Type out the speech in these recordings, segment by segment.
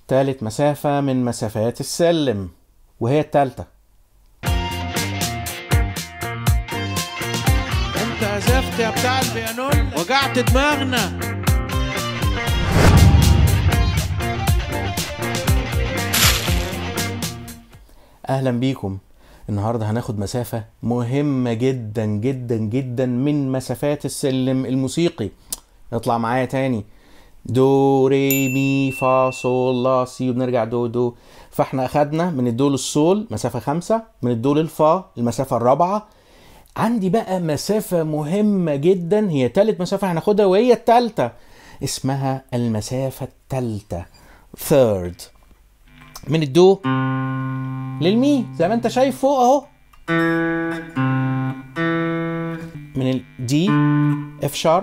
تالت مسافة من مسافات السلم وهي التالتة انت عزفت يا بتاع البيانون وجعت دماغنا اهلا بيكم النهارده هناخد مسافة مهمة جدا جدا جدا من مسافات السلم الموسيقي اطلع معايا تاني دو ري مي فا صول لا سي وبنرجع دو دو فاحنا اخدنا من الدو للصول مسافة خمسة من الدو للفا المسافة الرابعة عندي بقى مسافة مهمة جدا هي تالت مسافة هناخدها وهي التالتة اسمها المسافة التالتة third من الدو للمي زي ما انت شايف فوق اهو من الدي اف شارب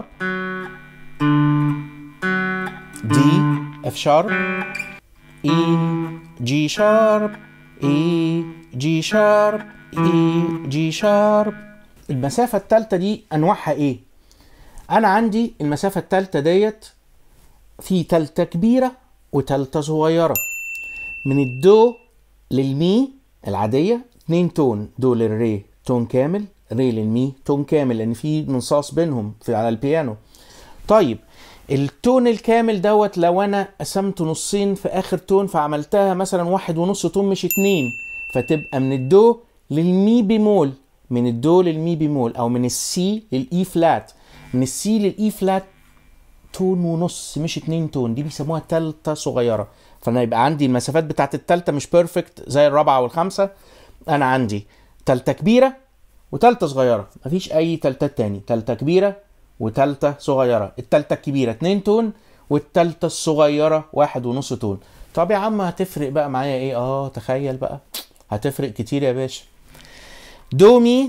دي اف شارب اي جي شارب اي جي شارب اي جي شارب المسافة التالتة دي انواعها ايه انا عندي المسافة التالتة ديت في تالتة كبيرة وتالتة صغيرة من الدو للمي العادية اتنين تون دو للري تون كامل ري للمي تون كامل لان في منصاص بينهم في على البيانو طيب التون الكامل دوت لو انا قسمته نصين في اخر تون فعملتها مثلا واحد ونص تون مش اتنين فتبقى من الدو للمي بيمول من الدو للمي بيمول او من السي للاي فلات من السي للاي فلات تون ونص مش اتنين تون دي بيسموها تالتة صغيرة فانا يبقى عندي المسافات بتاعت التالتة مش بيرفكت زي الرابعة والخامسة انا عندي تالتة كبيرة وتالتة صغيرة مفيش اي تالتات تاني تالتة كبيرة وتالتة صغيرة التالتة الكبيرة اتنين تون والتالتة الصغيرة واحد ونص تون طب يا عم هتفرق بقى معايا ايه اه تخيل بقى هتفرق كتير يا باشا دو مي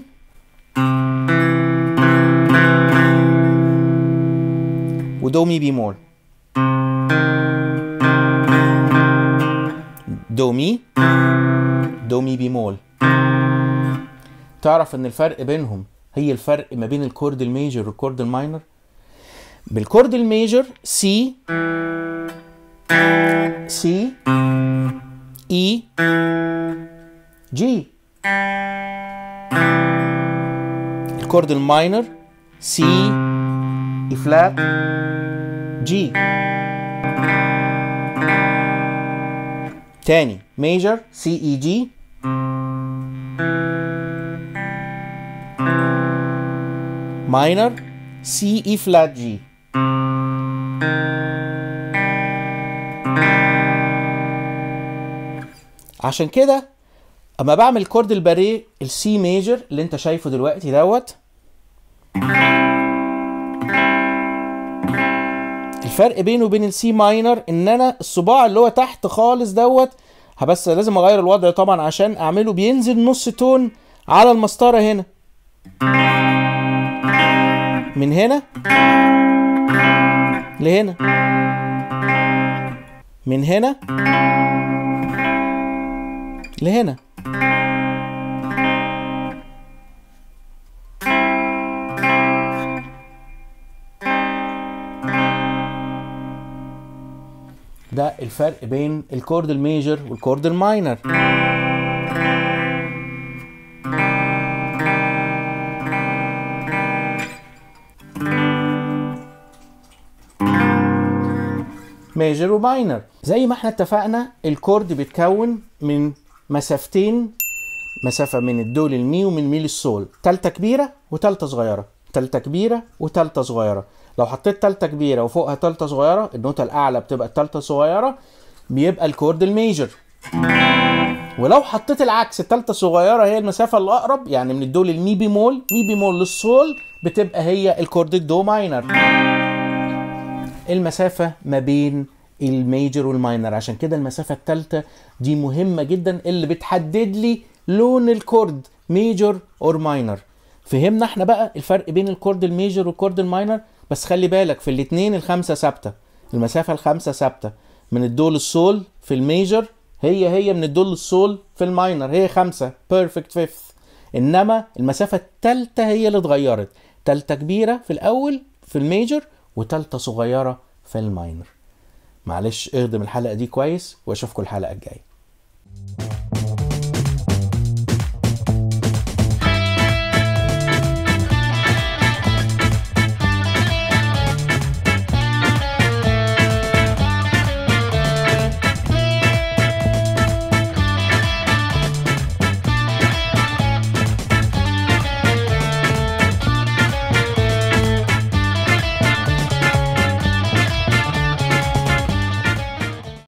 ودو مي بيمول دو مي دو مي بيمول تعرف ان الفرق بينهم هي الفرق ما بين الكورد الميجر والكورد الماينر بالكورد الميجر سي سي اي جي الكورد الماينر سي اي فلات جي تاني ميجر سي اي جي ماينر سي اي فلات جي عشان كده اما بعمل كورد الباريه السي ميجر اللي انت شايفه دلوقتي دوت الفرق بينه وبين السي ماينر ان انا الصباع اللي هو تحت خالص دوت بس لازم اغير الوضع طبعا عشان اعمله بينزل نص تون على المسطره هنا من هنا لهنا من هنا لهنا ده الفرق بين الكورد الميجر والكورد الماينر ميجر وماينر زي ما احنا اتفقنا الكورد بيتكون من مسافتين مسافة من الدو للمي ومن المي للسول تالتة كبيرة وتالتة صغيرة تالتة كبيرة وتالتة صغيرة لو حطيت تالتة كبيرة وفوقها تالتة صغيرة النوتة الأعلى بتبقى التالتة صغيرة بيبقى الكورد الميجر ولو حطيت العكس التالتة الصغيرة هي المسافة الأقرب يعني من الدو للمي بيمول مي بيمول للسول بتبقى هي الكورد الدو ماينر المسافة ما بين الميجر والماينر عشان كده المسافة التالتة دي مهمة جدا اللي بتحدد لي لون الكورد ميجر اور ماينر فهمنا احنا بقى الفرق بين الكورد الميجر والكورد الماينر بس خلي بالك في الاتنين الخمسة ثابتة المسافة الخمسة ثابتة من الدول السول في الميجر هي هي من الدول السول في الماينر هي خمسة بيرفكت فيفث انما المسافة التالتة هي اللي اتغيرت تالتة كبيرة في الاول في الميجر وتالتة صغيرة في الماينر معلش اخدم الحلقة دي كويس واشوفكم الحلقة الجاية